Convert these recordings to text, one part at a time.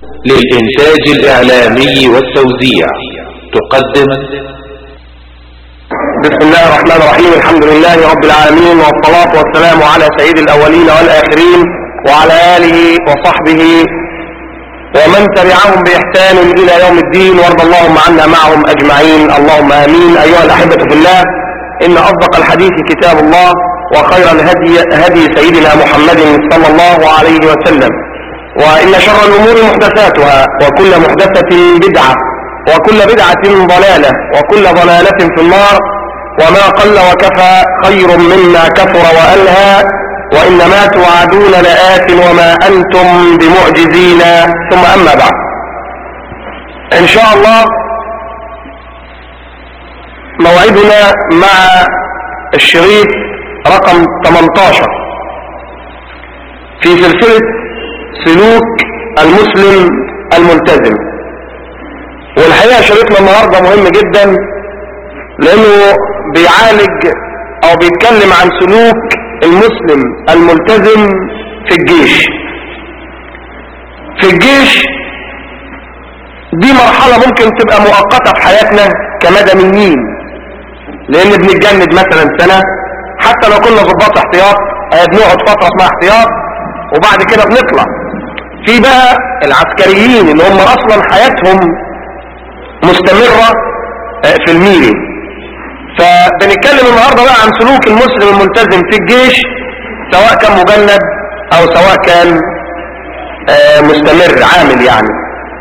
للإنتاج الإعلامي والتوزيع تقدم بسم الله الرحمن الرحيم الحمد لله رب العالمين والصلاة والسلام على سيد الأولين والآخرين وعلى آله وصحبه ومن تبعهم بإحسان إلى يوم الدين وارض اللهم عنا معهم أجمعين اللهم آمين أيها الأحبة في الله إن أصدق الحديث كتاب الله وخير الهدي هدي سيدنا محمد صلى الله عليه وسلم وإن شر الأمور محدثاتها وكل محدثة بدعة وكل بدعة ضلالة وكل ضلالة في النار وما قل وكفى خير مما كثر وألهى وإنما توعدون لآت وما أنتم بمعجزين ثم أما بعد إن شاء الله موعدنا مع الشريط رقم 18 في سلسلة سلوك المسلم الملتزم والحقيقة شريطنا النهاردة مهم جدا لأنه بيعالج أو بيتكلم عن سلوك المسلم الملتزم في الجيش في الجيش دي مرحلة ممكن تبقى مؤقتة في حياتنا كمدنيين لان بنتجند مثلا سنة حتى لو كنا ضباط احتياط بنقعد فترة اسمها احتياط وبعد كده بنطلع في بقى العسكريين اللي هم اصلا حياتهم مستمرة في الميري فبنتكلم النهاردة بقى عن سلوك المسلم الملتزم في الجيش سواء كان مجند او سواء كان مستمر عامل يعني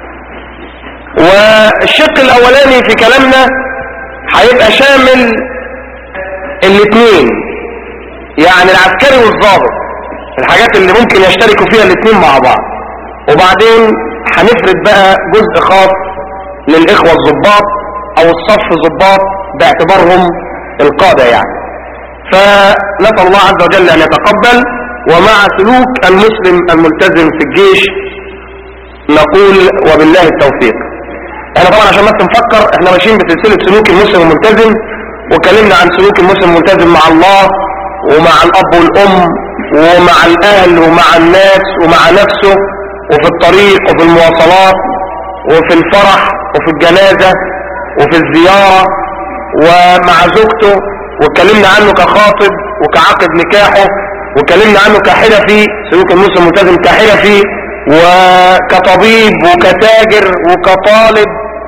والشق الاولاني في كلامنا هيبقى شامل الاثنين يعني العسكري والضابط الحاجات اللي ممكن يشتركوا فيها الاثنين مع بعض وبعدين هنفرد بقى جزء خاص للاخوة الضباط او الصف ضباط باعتبارهم القادة يعني فنسأل الله عز وجل ان يتقبل ومع سلوك المسلم الملتزم في الجيش نقول وبالله التوفيق احنا طبعا عشان بس نفكر احنا ماشيين بسلسلة سلوك المسلم الملتزم وكلمنا عن سلوك المسلم الملتزم مع الله ومع الاب والام ومع الاهل ومع الناس ومع نفسه وفي الطريق وفي المواصلات وفي الفرح وفي الجنازة وفي الزيارة ومع زوجته واتكلمنا عنه كخاطب وكعقد نكاحه واتكلمنا عنه كحرفي سلوك المسلم الملتزم كحرفي وكطبيب وكتاجر وكطالب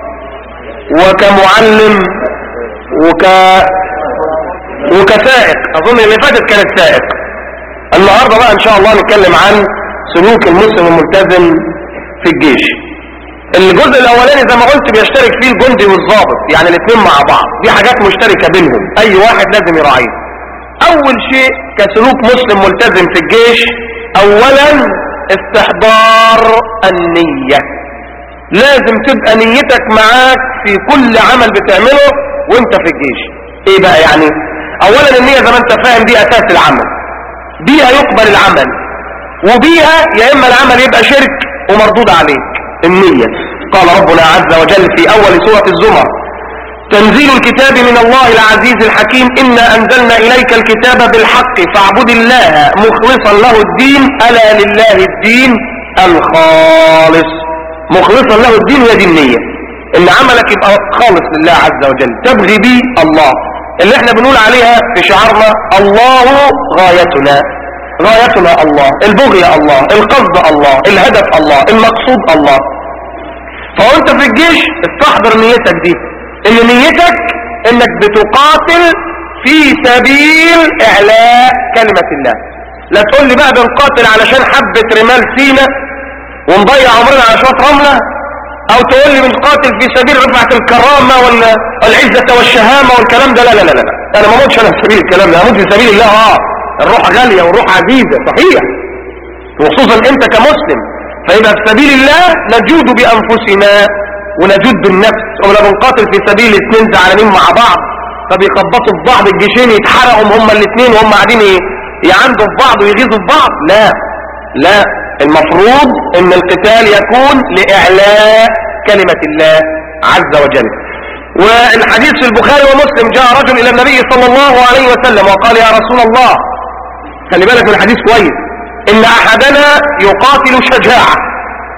وكمعلم وك وكسائق اظن اللي فاتت كانت سائق النهارده بقى ان شاء الله نتكلم عن سلوك المسلم الملتزم في الجيش الجزء الاولاني زي ما قلت بيشترك فيه الجندي والضابط يعني الاثنين مع بعض دي حاجات مشتركه بينهم اي واحد لازم يراعيها اول شيء كسلوك مسلم ملتزم في الجيش اولا استحضار النية لازم تبقى نيتك معاك في كل عمل بتعمله وانت في الجيش ايه بقى يعني اولا النية زي ما انت فاهم دي اساس العمل بيها يقبل العمل وبيها يا اما العمل يبقى شرك ومردود عليك النية قال ربنا عز وجل في اول سورة الزمر تنزيل الكتاب من الله العزيز الحكيم إنا أنزلنا إليك الكتاب بالحق فاعبد الله مخلصا له الدين ألا لله الدين الخالص مخلصا له الدين هي دي النية إن عملك يبقى خالص لله عز وجل تبغي به الله اللي احنا بنقول عليها في شعارنا الله غايتنا غايتنا الله البغي الله القصد الله الهدف الله المقصود الله فوانت في الجيش استحضر نيتك دي ان نيتك انك بتقاتل في سبيل اعلاء كلمة الله لا تقول لي بقى بنقاتل علشان حبة رمال سينا ونضيع عمرنا على شوية رملة او تقول لي بنقاتل في سبيل رفعة الكرامة ولا العزة والشهامة والكلام ده لا لا لا لا انا ما موتش انا في سبيل الكلام ده اموت في سبيل الله اه الروح غالية والروح عزيزة صحيح وخصوصا انت كمسلم فيبقى في سبيل الله نجود بانفسنا ونجد بالنفس ولا بنقاتل في سبيل اثنين زعلانين مع بعض فبيخبطوا في بعض الجيشين يتحرقوا هما الاثنين وهم قاعدين يعندوا في بعض ويغيظوا في بعض لا لا المفروض ان القتال يكون لاعلاء كلمة الله عز وجل والحديث في البخاري ومسلم جاء رجل الى النبي صلى الله عليه وسلم وقال يا رسول الله خلي بالك من الحديث كويس ان احدنا يقاتل شجاعة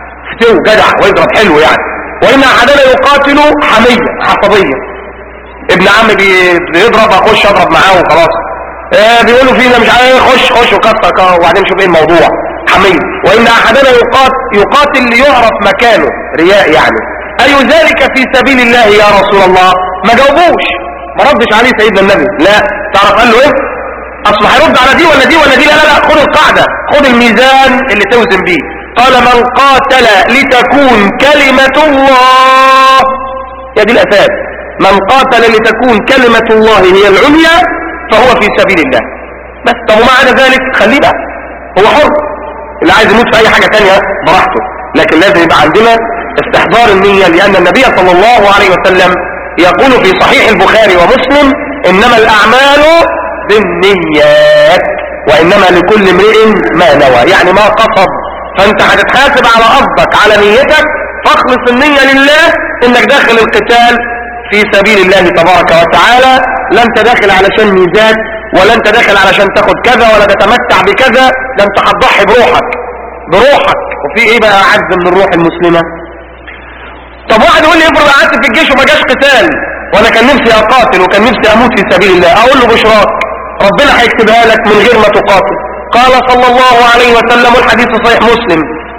تو جدع ويضرب حلو يعني وان احدنا يقاتل حمية عصبية ابن عم بيضرب اخش اضرب معاه وخلاص آه بيقولوا فينا مش عارف خش خش وكسر وبعدين شوف ايه الموضوع حمية وان احدنا يقاتل, يقاتل ليعرف مكانه رياء يعني اي ذلك في سبيل الله يا رسول الله ما جاوبوش ما ردش عليه سيدنا النبي لا تعرف قال له ايه اصل هيرد على دي ولا دي ولا دي لا لا لا خد القاعدة خد الميزان اللي توزن بيه قال من قاتل لتكون كلمة الله يا دي الاساس من قاتل لتكون كلمة الله هي العليا فهو في سبيل الله بس طب ومع ذلك خليه بقى هو حر اللي عايز يموت في اي حاجة تانية براحته لكن لازم يبقى عندنا استحضار النية لان النبي صلى الله عليه وسلم يقول في صحيح البخاري ومسلم انما الاعمال بالنيات وانما لكل امرئ ما نوى يعني ما قصد فانت هتتحاسب على قصدك على نيتك فاخلص النية لله انك داخل القتال في سبيل الله تبارك وتعالى لا انت داخل علشان ميزات ولا انت داخل علشان تاخد كذا ولا تتمتع بكذا ده انت هتضحي بروحك بروحك وفي ايه بقى اعز من الروح المسلمة طب واحد يقول لي افرض قعدت في الجيش وما جاش قتال وانا كان نفسي اقاتل وكان نفسي اموت في سبيل الله اقول له بشراك ربنا هيكتبها لك من غير ما تقاتل قال صلى الله عليه وسلم والحديث صحيح مسلم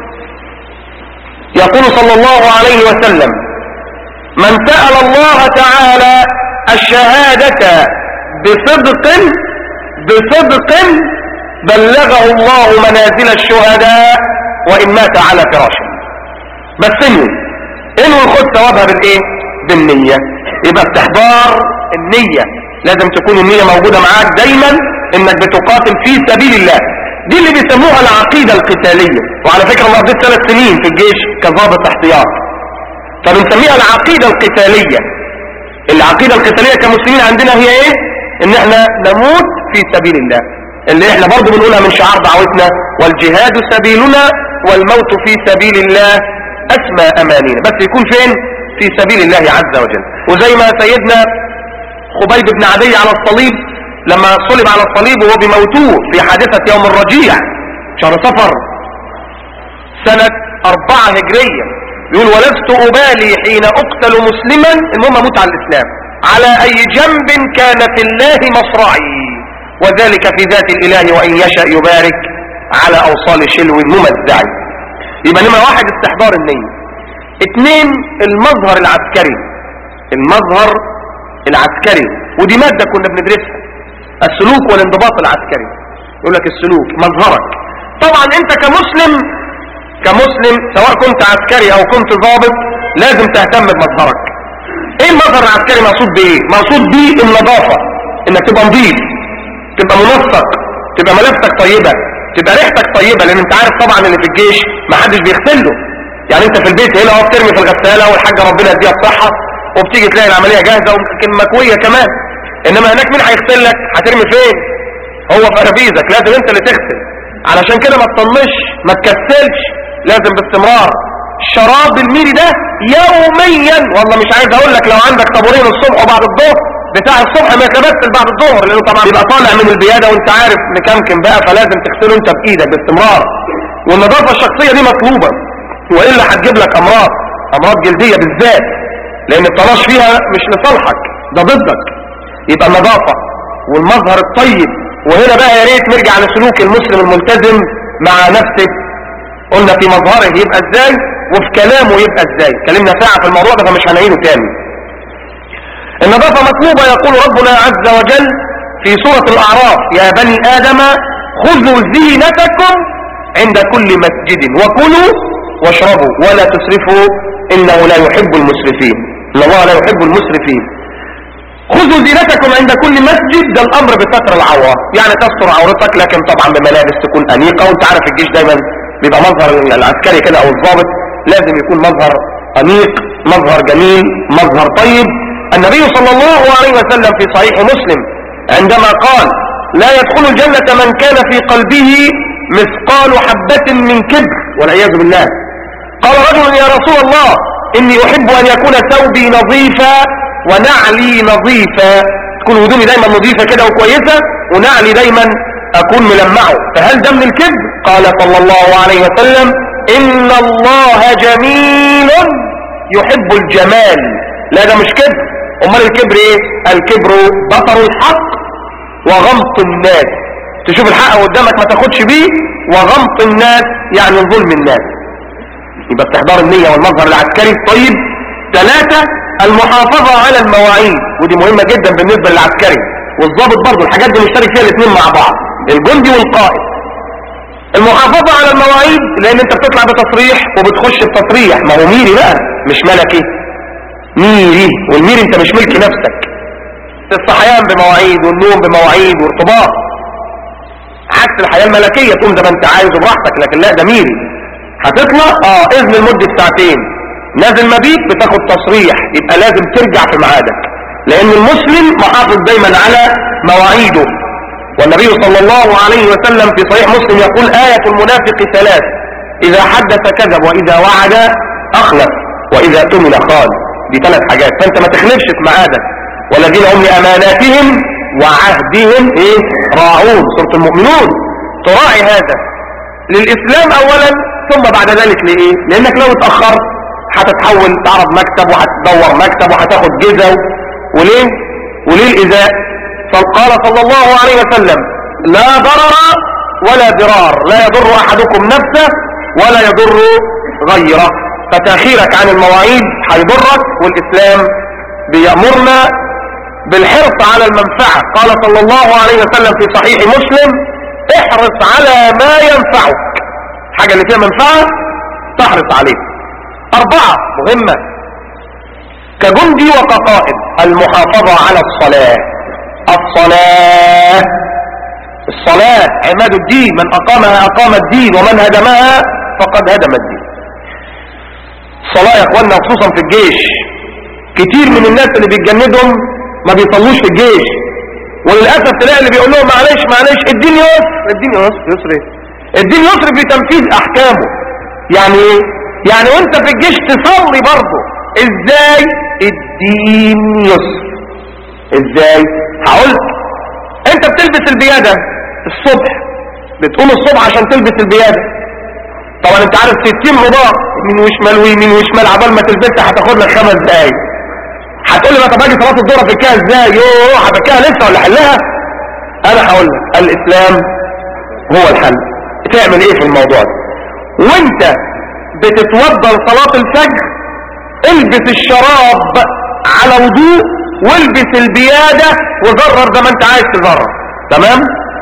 يقول صلى الله عليه وسلم من سأل الله تعالى الشهادة بصدق بصدق بلغه الله منازل الشهداء وإن مات على فراشه بس انه انه الخد ثوابها بالايه بالنية يبقى استحضار النية لازم تكون النية موجودة معاك دايما انك بتقاتل في سبيل الله دي اللي بيسموها العقيدة القتالية وعلى فكرة الله قضيت ثلاث سنين في الجيش كضابط احتياط فبنسميها العقيدة القتالية العقيدة القتالية كمسلمين عندنا هي ايه ان احنا نموت في سبيل الله اللي احنا برضو بنقولها من شعار دعوتنا والجهاد سبيلنا والموت في سبيل الله اسمى امانينا بس يكون فين في سبيل الله عز وجل وزي ما سيدنا خبيب بن عدي على الصليب لما صلب على الصليب وهو بموتوه في حادثة يوم الرجيع شهر صفر سنة أربعة هجرية يقول ولست أبالي حين أقتل مسلما المهم أموت على الإسلام على أي جنب كان في الله مصرعي وذلك في ذات الإله وإن يشاء يبارك على أوصال شلو ممزع يبقى نمرة واحد استحضار النية اتنين المظهر العسكري المظهر العسكري ودي مادة كنا بندرسها السلوك والانضباط العسكري يقول لك السلوك مظهرك طبعا انت كمسلم كمسلم سواء كنت عسكري او كنت ضابط لازم تهتم بمظهرك ايه المظهر العسكري مقصود بايه مقصود بيه النظافة انك تبقى نظيف تبقى منسق تبقى ملابسك طيبة تبقى ريحتك طيبة لان انت عارف طبعا اللي في الجيش ما حدش بيغسل له يعني انت في البيت هنا اهو بترمي في الغسالة والحاجة ربنا يديها الصحة وبتيجي تلاقي العملية جاهزة وممكن مكوية كمان انما هناك مين هيغسل لك هترمي فين هو في ارابيزك لازم انت اللي تغسل علشان كده ما تطنش ما تكسلش لازم باستمرار الشراب الميري ده يوميا والله مش عايز اقول لك لو عندك طابورين الصبح وبعد الظهر بتاع الصبح ما يتبدل بعد الظهر لانه طبعا بيبقى طالع من البياده وانت عارف مكمكم بقى فلازم تغسله انت بايدك باستمرار والنظافه الشخصيه دي مطلوبه والا هتجيب لك امراض امراض جلديه بالذات لان التلاش فيها مش لصالحك ده ضدك يبقى النظافه والمظهر الطيب وهنا بقى يا ريت نرجع لسلوك المسلم الملتزم مع نفسه قلنا في مظهره يبقى ازاي وفي كلامه يبقى ازاي كلمنا ساعة في الموضوع ده فمش هنعيده تاني النظافة مطلوبة يقول ربنا عز وجل في سورة الأعراف يا بني آدم خذوا زينتكم عند كل مسجد وكلوا واشربوا ولا تسرفوا إنه لا يحب المسرفين إن الله لا يحب المسرفين خذوا زينتكم عند كل مسجد ده الأمر بستر العورة يعني تستر عورتك لكن طبعا بملابس تكون أنيقة وانت عارف الجيش دايما بيبقى مظهر العسكري كده أو الضابط لازم يكون مظهر أنيق مظهر جميل مظهر طيب النبي صلى الله عليه وسلم في صحيح مسلم عندما قال لا يدخل الجنة من كان في قلبه مثقال حبة من كبر والعياذ بالله قال رجل يا رسول الله إني أحب أن يكون ثوبي نظيفا ونعلي نظيفا تكون هدومي دايما نظيفة كده وكويسة ونعلي دايما أكون ملمعه فهل ده من الكذب قال صلى الله عليه وسلم ان الله جميل يحب الجمال لا ده مش كبر امال الكبر ايه الكبر بطر الحق وغمط الناس تشوف الحق قدامك ما تاخدش بيه وغمط الناس يعني ظلم الناس يبقى استحضار النية والمظهر العسكري الطيب ثلاثة المحافظة على المواعيد ودي مهمة جدا بالنسبة للعسكري والضابط برضه الحاجات دي مشترك فيها الاثنين مع بعض الجندي والقائد المحافظة على المواعيد لان انت بتطلع بتصريح وبتخش بتصريح ما هو ميري بقى مش ملكي ميري والميري انت مش ملك نفسك الصحيان بمواعيد والنوم بمواعيد وارتباط عكس الحياة الملكية تقوم زي ما انت عايز وبراحتك لكن لا ده ميري هتطلع اه اذن لمدة ساعتين نازل مبيت بتاخد تصريح يبقى لازم ترجع في ميعادك لان المسلم محافظ دايما على مواعيده والنبي صلى الله عليه وسلم في صحيح مسلم يقول آية المنافق ثلاث إذا حدث كذب وإذا وعد أخلف وإذا تمن خان دي ثلاث حاجات فأنت ما تخلفش في ميعادك والذين هم لأماناتهم وعهدهم إيه راعون سورة المؤمنون تراعي هذا للإسلام أولا ثم بعد ذلك لإيه لأنك لو اتأخرت هتتحول تعرض مكتب وهتدور مكتب وهتاخد جزء وليه وليه الإذاء فقال صلى الله عليه وسلم لا ضرر ولا ضرار لا يضر أحدكم نفسه ولا يضر غيره فتأخيرك عن المواعيد هيضرك والإسلام بيأمرنا بالحرص على المنفعة قال صلى الله عليه وسلم في صحيح مسلم احرص على ما ينفعك حاجة اللي فيها منفعة تحرص عليه أربعة مهمة كجندي وكقائد المحافظة على الصلاة الصلاة الصلاة عماد الدين من أقامها أقام الدين ومن هدمها فقد هدم الدين الصلاة يا اخوانا خصوصا في الجيش كتير من الناس اللي بيتجندهم ما بيصلوش في الجيش وللأسف تلاقي اللي بيقول لهم معلش معلش الدين يسر الدين يسر يسر ايه الدين يسر في تنفيذ احكامه يعني ايه يعني وانت في الجيش تصلي برضه ازاي الدين يسر ازاي هقول انت بتلبس البيادة الصبح بتقوم الصبح عشان تلبس البيادة طبعا انت عارف 60 رباط يمين وشمال ويمين وشمال عبال ما تلبسها هتاخد لك خمس دقايق هتقول لي ما طب اجي صلاه الظهر افكها ازاي يوه هفكها لسه ولا حلها انا هقول لك الاسلام هو الحل تعمل ايه في الموضوع ده وانت بتتوضى لصلاه الفجر البس الشراب على وضوء والبس البيادة وزرر زي ما انت عايز تزرر تمام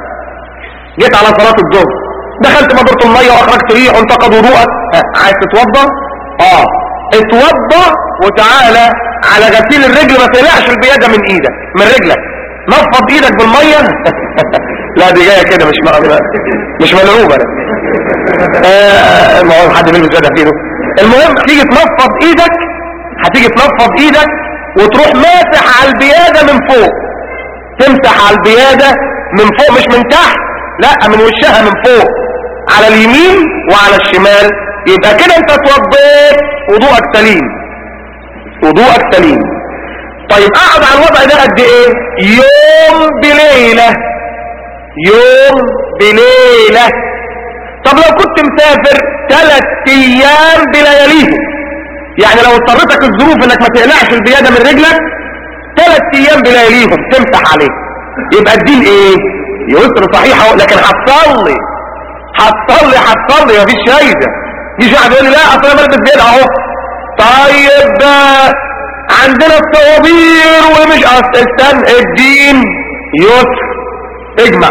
جيت على صلاة الظهر دخلت مدرة المية واخرجت ريح وانتقد وضوءك ها، عايز تتوضى اه اتوضى وتعالى على غسيل الرجل ما تقلعش البيادة من ايدك من رجلك نفض ايدك بالمية لا دي جاية كده مش م- مش ملعوبة آه، ما هو حد بيلبس بيادة في ايده المهم تيجي تنفض ايدك هتيجي تنفض ايدك وتروح ماسح على البيادة من فوق تمسح على البيادة من فوق مش من تحت لا من وشها من فوق على اليمين وعلى الشمال يبقى كده انت اتوضيت وضوءك سليم وضوءك سليم طيب اقعد على الوضع ده قد ايه يوم بليلة يوم بليلة طب لو كنت مسافر ثلاث ايام بلياليهم يعني لو اضطرتك الظروف انك ما تقلعش البيادة من رجلك ثلاث ايام بلياليهم تمسح عليه يبقى الدين ايه يسر صحيح لكن هتصلي هتصلي هتصلي مفيش فايده يجي واحد يقول لي لا اصل انا بلبس بيض اهو طيب آه، عندنا الطوابير ومش أصل استنى الدين يسر اجمع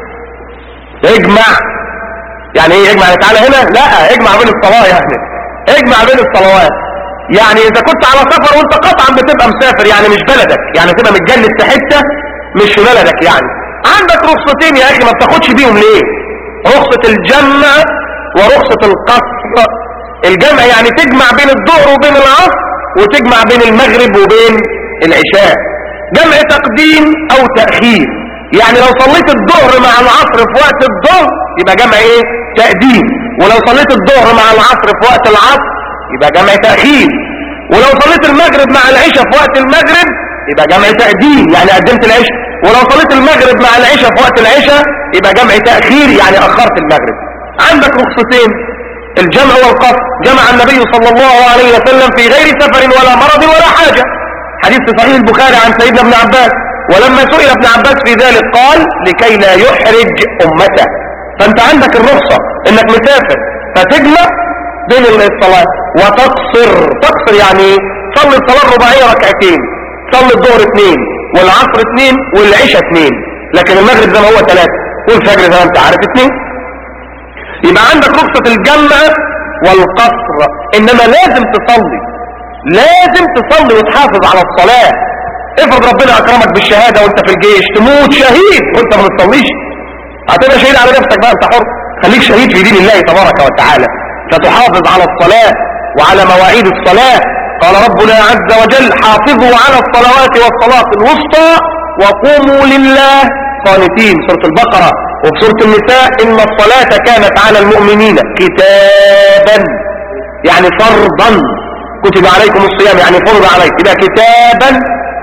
اجمع يعني ايه اجمع تعالى هنا لا اجمع بين الصلاه يعني اجمع بين الصلوات يعني اذا كنت على سفر وانت قطعا بتبقى مسافر يعني مش بلدك يعني تبقى متجلد في حته مش في بلدك يعني عندك رخصتين يا اخي ما بتاخدش بيهم ليه رخصة الجمع ورخصة القصر الجمع يعني تجمع بين الظهر وبين العصر وتجمع بين المغرب وبين العشاء جمع تقديم او تأخير يعني لو صليت الظهر مع العصر في وقت الظهر يبقى جمع ايه تقديم ولو صليت الظهر مع العصر في وقت العصر يبقى جمع تأخير ولو صليت المغرب مع العشاء في وقت المغرب يبقى جمع تقديم يعني قدمت العشاء ولو صليت المغرب مع العشاء في وقت العشاء يبقى جمع تأخير يعني أخرت المغرب عندك رخصتين الجمع والقصر جمع النبي صلى الله عليه وسلم في غير سفر ولا مرض ولا حاجة حديث في صحيح البخاري عن سيدنا ابن عباس ولما سئل ابن عباس في ذلك قال لكي لا يحرج أمته فانت عندك الرخصة انك مسافر فتجمع بين الصلاة وتقصر تقصر يعني صلي الصلاة الرباعية ركعتين صلي الظهر اثنين والعصر اثنين والعشاء اثنين لكن المغرب زي ما هو ثلاثة والفجر زي ما انت عارف اثنين يبقى عندك رخصة الجمع والقصر انما لازم تصلي لازم تصلي وتحافظ على الصلاة افرض ربنا اكرمك بالشهادة وانت في الجيش تموت شهيد وانت ما بتصليش هتبقى شهيد على نفسك بقى انت حر خليك شهيد في دين الله تبارك وتعالى فتحافظ على الصلاة وعلى مواعيد الصلاة قال ربنا عز وجل حافظوا على الصلوات والصلاة الوسطى وقوموا لله قانتين سورة البقرة وفي سورة النساء إن الصلاة كانت على المؤمنين كتابا يعني فرضا كتب عليكم الصيام يعني فرض عليك إذا كتابا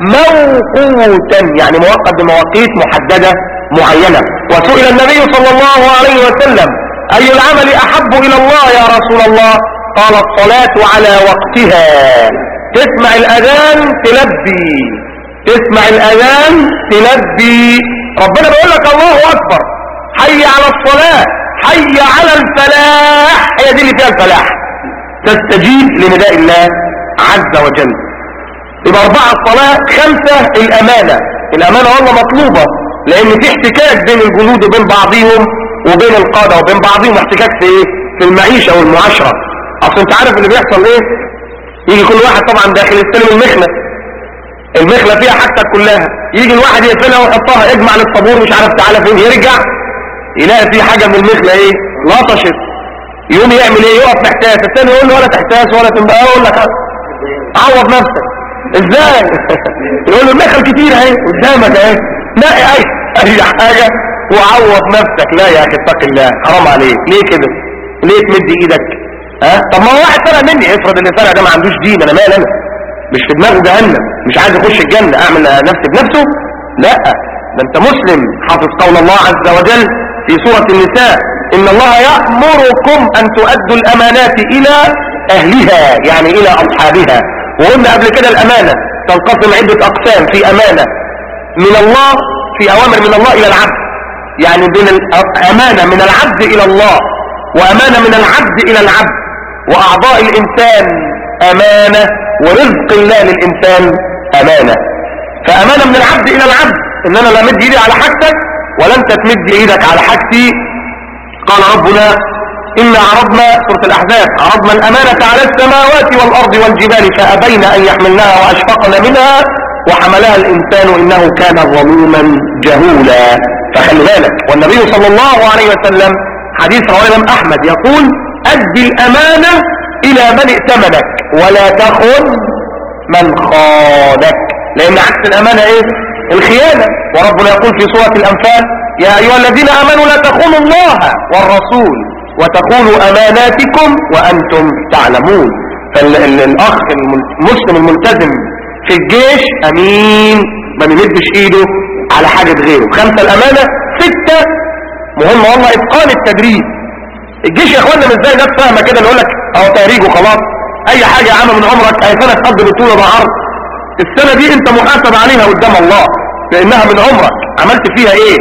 موقوتا يعني موقت بمواقيت محددة معينة وسئل النبي صلى الله عليه وسلم أي العمل أحب إلى الله يا رسول الله قال الصلاة على وقتها تسمع الأذان تلبي تسمع الأذان تلبي ربنا بيقول لك الله أكبر حي على الصلاة حي على الفلاح هي دي اللي فيها الفلاح تستجيب لنداء الله عز وجل يبقى أربعة الصلاة خمسة الأمانة الأمانة والله مطلوبة لأن في احتكاك بين الجنود وبين بعضهم وبين القادة وبين بعضهم احتكاك في ايه في المعيشة والمعاشرة اصل انت عارف اللي بيحصل ايه يجي كل واحد طبعا داخل يستلم المخلة المخلة فيها حاجتك كلها يجي الواحد يقفلها ويحطها اجمع للطابور مش عارف تعالى فين يرجع يلاقي في حاجة من المخلة ايه لطشت يقوم يعمل ايه يقف تحتاس الثاني يقول له ولا تحتاس ولا تنبقى اقول لك عوض نفسك ازاي يقول له المخل كتير اهي قدامك اهي نقي اي اي حاجة وعوض نفسك لا يا اخي اتق الله حرام عليك ليه كده ليه تمد ايدك ها طب ما هو واحد سرق مني افرض اللي سرق ده ما عندوش دين انا مال انا مش في دماغه جهنم مش عايز يخش الجنه اعمل نفسي بنفسه لا ده انت مسلم حافظ قول الله عز وجل في سوره النساء ان الله يأمركم ان تؤدوا الامانات الى اهلها يعني الى اصحابها وقلنا قبل كده الامانه تنقسم عده اقسام في امانه من الله في اوامر من الله الى العبد يعني بين الامانه من العبد الى الله وامانه من العبد الى العبد واعضاء الانسان امانه ورزق الله للانسان امانه فامانه من العبد الى العبد ان انا لا مد ايدي على حاجتك ولا انت تمد ايدك على حاجتي قال ربنا إنا عرضنا سورة الأحزاب عرضنا الأمانة على السماوات والأرض والجبال فأبين أن يحملناها وأشفقن منها وحملها الإنسان إنه كان ظلوما جهولا فخلي بالك والنبي صلى الله عليه وسلم حديث رواه الإمام أحمد يقول أدي الأمانة إلى من ائتمنك ولا تخن من خانك لأن عكس الأمانة إيه الخيانة وربنا يقول في سورة الأنفال يا أيها الذين آمنوا لا تخونوا الله والرسول وتخونوا أماناتكم وأنتم تعلمون فالأخ المسلم الملتزم في الجيش أمين ما بيمدش إيده على حاجة غيره خمسة الأمانة ستة مهم والله إتقان التدريب الجيش يا اخوانا مش زي ناس فاهمه كده اللي يقول لك اهو تهريج وخلاص اي حاجه يا عم من عمرك اي سنه تقضي بطوله بعرض السنه دي انت محاسب عليها قدام الله لانها من عمرك عملت فيها ايه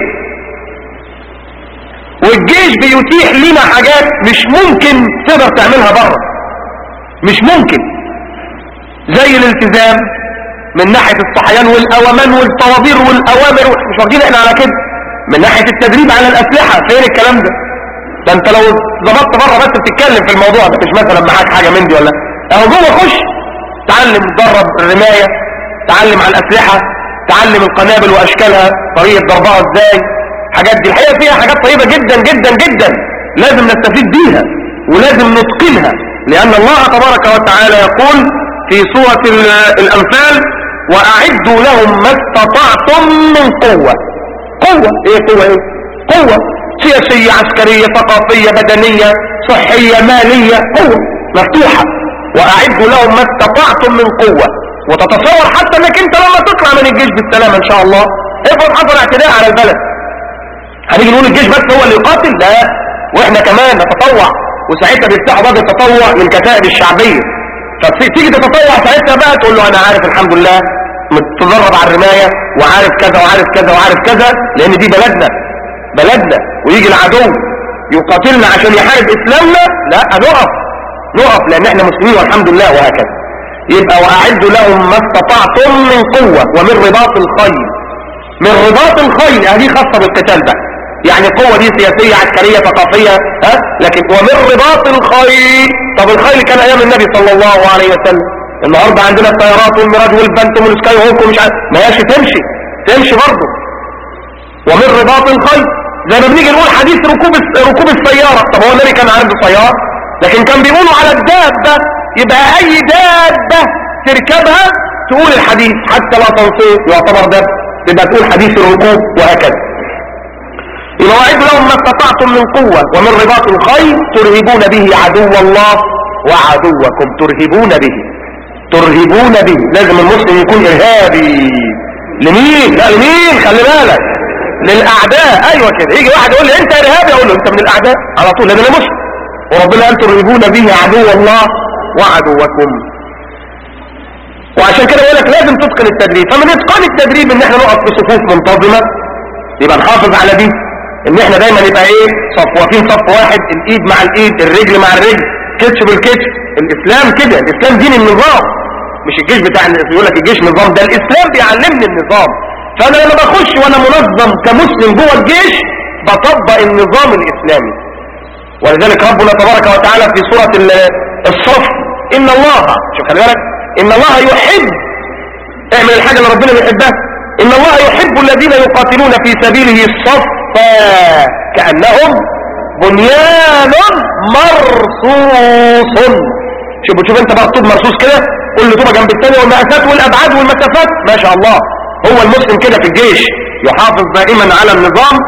والجيش بيتيح لنا حاجات مش ممكن تقدر تعملها بره مش ممكن زي الالتزام من ناحية الصحيان والأوامان والطوابير والأوامر مش واخدين احنا على كده من ناحية التدريب على الأسلحة فين الكلام ده ده انت لو ظبطت بره بس بتتكلم في الموضوع ده مش مثلا معاك حاجة من دي ولا اهو جوه خش تعلم درب الرماية تعلم على الأسلحة تعلم القنابل وأشكالها طريقة ضربها ازاي حاجات دي الحقيقة فيها حاجات طيبة جدا جدا جدا لازم نستفيد بيها ولازم نتقنها لأن الله تبارك وتعالى يقول في سورة الأنفال وأعدوا لهم ما استطعتم من قوة قوة ايه قوة ايه قوة سياسية عسكرية ثقافية بدنية صحية مالية قوة مفتوحة وأعدوا لهم ما استطعتم من قوة وتتصور حتى انك انت لما تطلع من الجيش بالسلامة ان شاء الله افرض حصل اعتداء على البلد هنيجي نقول الجيش بس هو اللي يقاتل لا واحنا كمان نتطوع وساعتها بيفتحوا باب التطوع للكتائب الشعبيه فتيجي تتطوع ساعتها بقى تقول له انا عارف الحمد لله متدرب على الرمايه وعارف كذا وعارف كذا وعارف كذا لان دي بلدنا بلدنا ويجي العدو يقاتلنا عشان يحارب اسلامنا لا نقف نقف لان احنا مسلمين والحمد لله وهكذا يبقى واعدوا لهم ما استطعتم من قوه ومن رباط الخيل من رباط الخيل هذه خاصه بالقتال بقى يعني قوة دي سياسية عسكرية ثقافية ها لكن ومن رباط الخيل طب الخيل كان ايام النبي صلى الله عليه وسلم النهارده عندنا الطيارات والميراج والبنتم والسكاي هوك ومش عارف ما هياش تمشي تمشي برضه ومن رباط الخيل زي ما بنيجي نقول حديث ركوب ركوب السيارة طب هو النبي كان عنده سيارة لكن كان بيقولوا على الدابة يبقى اي دابة تركبها تقول الحديث حتى لا تنصير يعتبر دابة يبقى تقول حديث الركوب وهكذا يبقى وعد لهم ما استطعتم من قوة ومن رباط الخيل ترهبون به عدو الله وعدوكم ترهبون به ترهبون به لازم المسلم يكون ارهابي لمين لا لمين خلي بالك للاعداء ايوه كده يجي واحد يقول لي انت ارهابي اقول له انت من الاعداء على طول لان انا مسلم وربنا قال ترهبون به عدو الله وعدوكم وعشان كده يقول لك لازم تتقن التدريب فمن اتقان التدريب ان احنا نقف في صفوف منتظمه يبقى نحافظ على دي ان احنا دايما يبقى ايه صف واقفين صف واحد الايد مع الايد الرجل مع الرجل كتف بالكتف الاسلام كده الاسلام دين النظام مش الجيش بتاع يقول لك الجيش نظام ده الاسلام بيعلمني النظام فانا لما بخش وانا منظم كمسلم جوه الجيش بطبق النظام الاسلامي ولذلك ربنا تبارك وتعالى في سورة الصف ان الله شوف خلي بالك ان الله يحب اعمل الحاجة اللي ربنا بيحبها ان الله يحب الذين يقاتلون في سبيله صفا كأنهم بنيان مرصوص شوف شوف انت بقى طوب مرصوص كده كل طوبه جنب الثانيه والمقاسات والابعاد والمسافات ما شاء الله هو المسلم كده في الجيش يحافظ دائما على النظام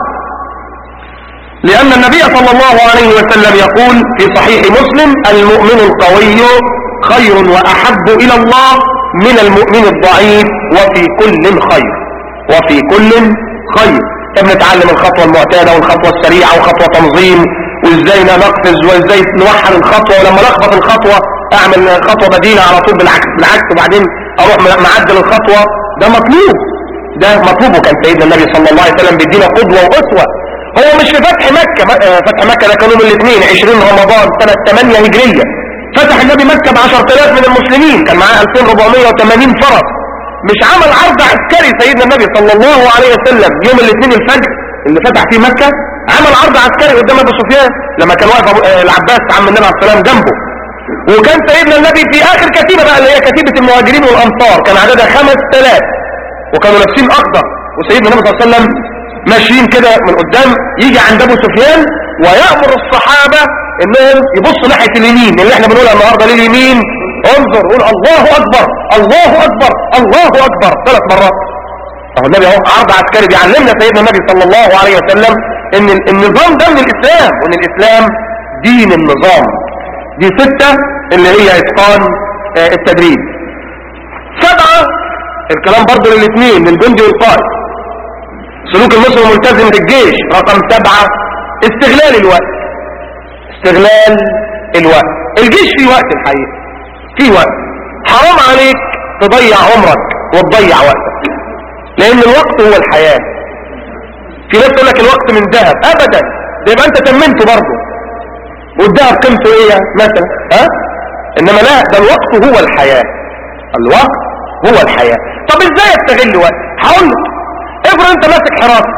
لأن النبي صلى الله عليه وسلم يقول في صحيح مسلم المؤمن القوي خير وأحب إلى الله من المؤمن الضعيف وفي كل خير وفي كل خير فبنتعلم الخطوة المعتادة والخطوة السريعة وخطوة تنظيم وازاي نقفز وازاي نوحد الخطوة ولما لخبط الخطوة اعمل خطوة بديلة على طول بالعكس بالعكس وبعدين اروح معدل الخطوة ده مطلوب ده مطلوب وكان سيدنا النبي صلى الله عليه وسلم بيدينا قدوة وأسوة هو مش في فتح مكة فتح مكة ده كان يوم الاثنين 20 رمضان سنة 8 هجرية فتح النبي مكة ب 10000 من المسلمين كان معاه 2480 فرس مش عمل عرض عسكري سيدنا النبي صلى الله عليه وسلم يوم الاثنين الفجر اللي فتح فيه مكة عمل عرض عسكري قدام ابو سفيان لما كان واقف العباس عم النبي عليه السلام جنبه وكان سيدنا النبي في اخر كتيبة بقى اللي هي كتيبة المهاجرين والانصار كان عددها 5000 وكانوا لابسين اخضر وسيدنا النبي صلى الله عليه وسلم ماشيين كده من قدام يجي عند ابو سفيان ويأمر الصحابة انهم يبصوا ناحية اليمين اللي احنا بنقولها النهاردة لليمين انظر قول الله اكبر الله اكبر الله اكبر ثلاث مرات اهو النبي اهو عرض عسكري بيعلمنا سيدنا النبي صلى الله عليه وسلم ان النظام ده من الاسلام وان الاسلام دين النظام دي ستة اللي هي اتقان اه التدريب سبعة الكلام برضو للاثنين للجندي والقائد سلوك المسلم الملتزم في الجيش رقم سبعة استغلال الوقت استغلال الوقت الجيش فيه وقت الحقيقة فيه وقت حرام عليك تضيع عمرك وتضيع وقتك لان الوقت هو الحياة في ناس تقول لك الوقت من ذهب ابدا ده يبقى انت تمنته برضه والذهب قيمته ايه مثلا ها انما لا ده الوقت هو الحياة الوقت هو الحياة طب ازاي استغل وقت هقول لك افرض انت ماسك حراسة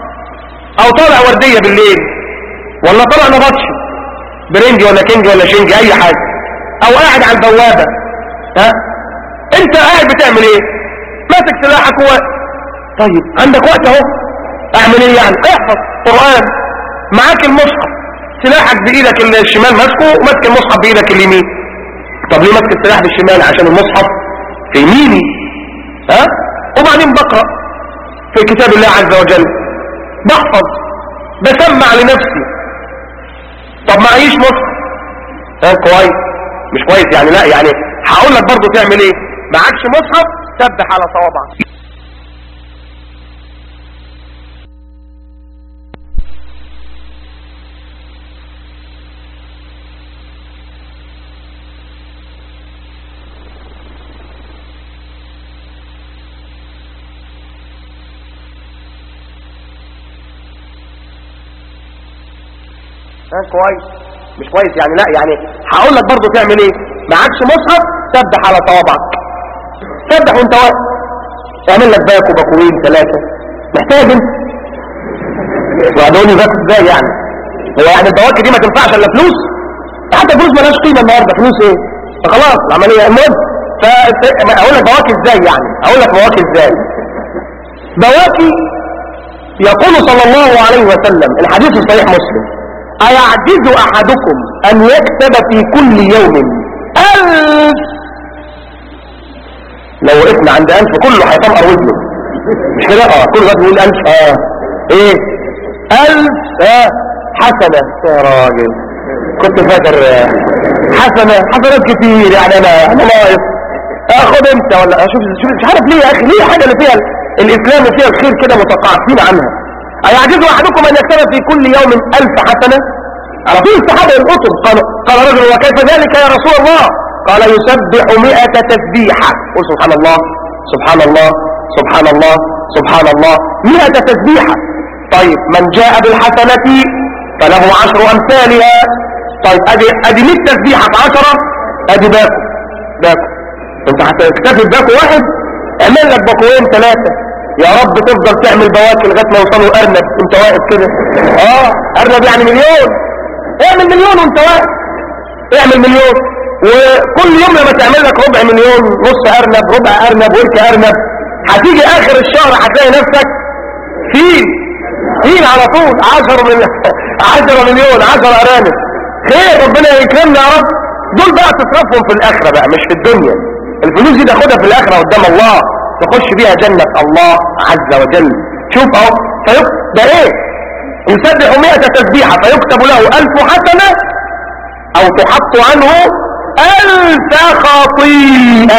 او طالع وردية بالليل ولا طالع نبطشي برنجي ولا كينجي ولا شنجي اي حاجة او قاعد على البوابة ها انت قاعد بتعمل ايه ماسك سلاحك وقت طيب عندك وقت اهو اعمل ايه يعني احفظ قرآن معاك المصحف سلاحك بايدك الشمال ماسكه وماسك المصحف بايدك اليمين طب ليه ماسك السلاح بالشمال عشان المصحف في يميني ها وبعدين بقرأ في كتاب الله عز وجل بحفظ بسمع لنفسي طب معيش مصحف ها كويس مش كويس يعني لا يعني هقول لك برضه تعمل ايه معكش مصحف سبح على صوابعك ها كويس مش كويس يعني لا يعني هقول لك برضه تعمل ايه معكش مصحف سبح على صوابعك سبح وانت واقف اعمل لك باكو باكوين ثلاثة محتاج انت وهدوني بس ازاي يعني هو يعني البواكي دي ما تنفعش الا فلوس حتى فلوس مالهاش قيمه النهارده فلوس ايه فخلاص العمليه المهم فاقول لك بواكي ازاي يعني اقول لك بواكي ازاي بواكي يقول صلى الله عليه وسلم الحديث صحيح مسلم أيعجز أحدكم أن يكتب في كل يوم ألف لو وقفنا عند ألف كله هيطمقر وزنه مش كده اه كل واحد يقول ألف اه ايه ألف اه حسنة يا راجل كنت فاكر آه، حسنة حسنات كتير يعني أنا أنا ناقص اخد انت ولا اشوف شوف مش عارف ليه يا اخي ليه حاجه اللي فيها الاسلام وفيها الخير كده متقاعسين عنها ايعجز احدكم ان يكتب في كل يوم ألف حسنه على طول الصحابه يلقطوا قال قال رجل وكيف ذلك يا رسول الله قال يسبح مئة تسبيحه قل سبحان الله سبحان الله سبحان الله سبحان الله مئة تسبيحه طيب من جاء بالحسنه فله عشر امثالها طيب ادي ادي 100 تسبيحه في 10 ادي باكو باكو انت هتكتفي بباكو واحد اعمل لك باكوين ثلاثة يا رب تفضل تعمل بواكي لغايه ما يوصلوا ارنب انت واقف كده اه ارنب يعني مليون اعمل مليون وانت واقف اعمل مليون وكل يوم لما تعمل لك ربع مليون نص ارنب ربع ارنب ورك ارنب هتيجي اخر الشهر هتلاقي نفسك فيل فيل على طول 10 من 10 مليون 10 ارانب خير ربنا يكرمنا يا رب دول بقى تصرفهم في الاخره بقى مش في الدنيا الفلوس دي تاخدها في الاخره قدام الله تخش بيها جنة الله عز وجل شوف اهو فيك ده ايه يسبح مئة تسبيحة فيكتب له ألف حسنة أو تحط عنه ألف خطيئة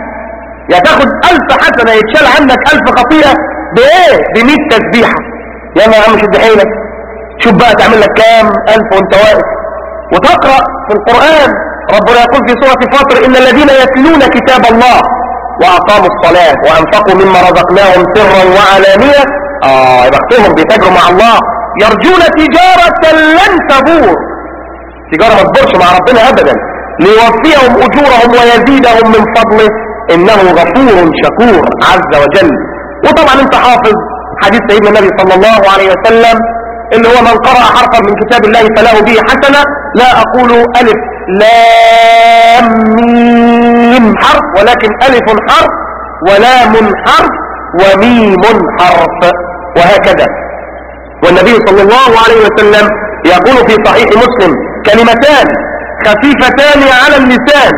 يا تاخد ألف حسنة يتشال عنك ألف خطيئة بإيه بمئة تسبيحة يا ما يا عم شد حيلك شوف بقى تعمل لك كام ألف وانت واقف وتقرأ في القرآن ربنا يقول في سورة فاطر إن الذين يتلون كتاب الله وأقاموا الصلاة وأنفقوا مما رزقناهم سرا وعلانية آه يبختهم بيتاجروا مع الله يرجون تجارة لن تبور تجارة ما تبورش مع ربنا أبدا ليوفيهم أجورهم ويزيدهم من فضله إنه غفور شكور عز وجل وطبعا انت حافظ حديث سيدنا النبي صلى الله عليه وسلم اللي هو من قرأ حرفا من كتاب الله فله به حسنة لا أقول ألف لام ميم حرف ولكن ألف حرف ولام حرف وميم حرف وهكذا والنبي صلى الله عليه وسلم يقول في صحيح مسلم كلمتان خفيفتان على اللسان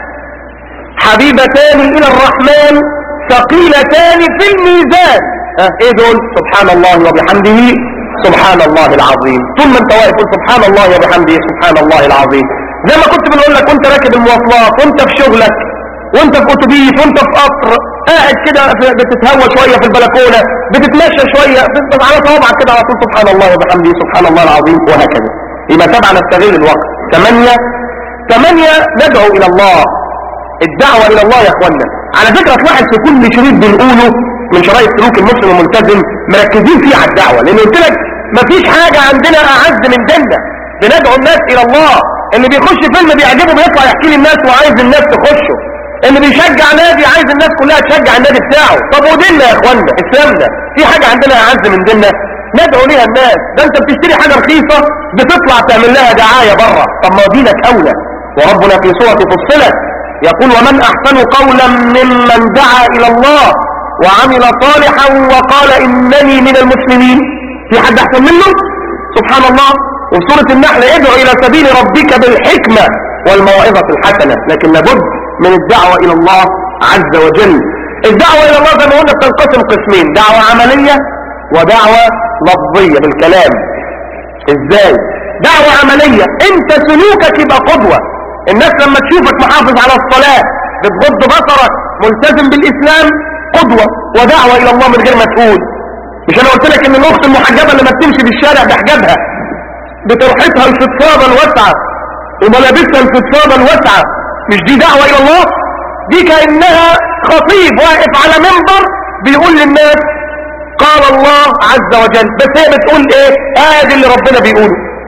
حبيبتان إلى الرحمن ثقيلتان في الميزان ها ايه دول سبحان الله وبحمده سبحان الله العظيم ثم انت واقف قول سبحان الله وبحمده سبحان الله العظيم زي ما كنت بنقول لك وانت راكب المواصلات وانت في شغلك وانت في اتوبيس وانت في قطر قاعد كده في- بتتهوى شويه في البلكونه بتتمشى شويه بتبقى على صوابعك كده على طول سبحان الله وبحمده سبحان الله العظيم وهكذا يبقى سبعه نستغل الوقت ثمانيه ثمانيه ندعو الى الله الدعوه الى الله يا اخوانا على فكره تلاحظ في كل شريط بنقوله من شرايط سلوك المسلم الملتزم مركزين فيه على الدعوه لان قلت لك مفيش حاجه عندنا اعز من ديننا بندعو الناس الى الله اللي بيخش فيلم بيعجبه بيطلع يحكي للناس وعايز الناس تخشه اللي بيشجع نادي عايز الناس كلها تشجع النادي بتاعه طب وديننا يا اخوانا اسلامنا في حاجه عندنا اعز من ديننا ندعو ليها الناس ده انت بتشتري حاجه رخيصه بتطلع تعمل لها دعايه بره طب ما دينك اولى وربنا في سوره فصلت يقول ومن احسن قولا ممن دعا الى الله وعمل صالحا وقال انني من المسلمين في حد احسن منه سبحان الله وفي سورة النحل ادعو الى سبيل ربك بالحكمة والموعظة الحسنة لكن لابد من الدعوة الى الله عز وجل الدعوة الى الله زي ما قلنا بتنقسم قسمين دعوة عملية ودعوة لفظية بالكلام ازاي دعوة عملية انت سلوكك يبقى قدوة الناس لما تشوفك محافظ على الصلاة بتغض بصرك ملتزم بالاسلام قدوة ودعوة الى الله من غير ما تقول مش انا قلت لك ان الاخت المحجبة لما بتمشي في الشارع بحجابها بترحتها الفضفاضة الواسعة وملابسها الفضفاضة الواسعة مش دي دعوة الى الله دي كأنها خطيب واقف على منبر بيقول للناس قال الله عز وجل بس هي بتقول ايه ادي اللي ربنا بيقوله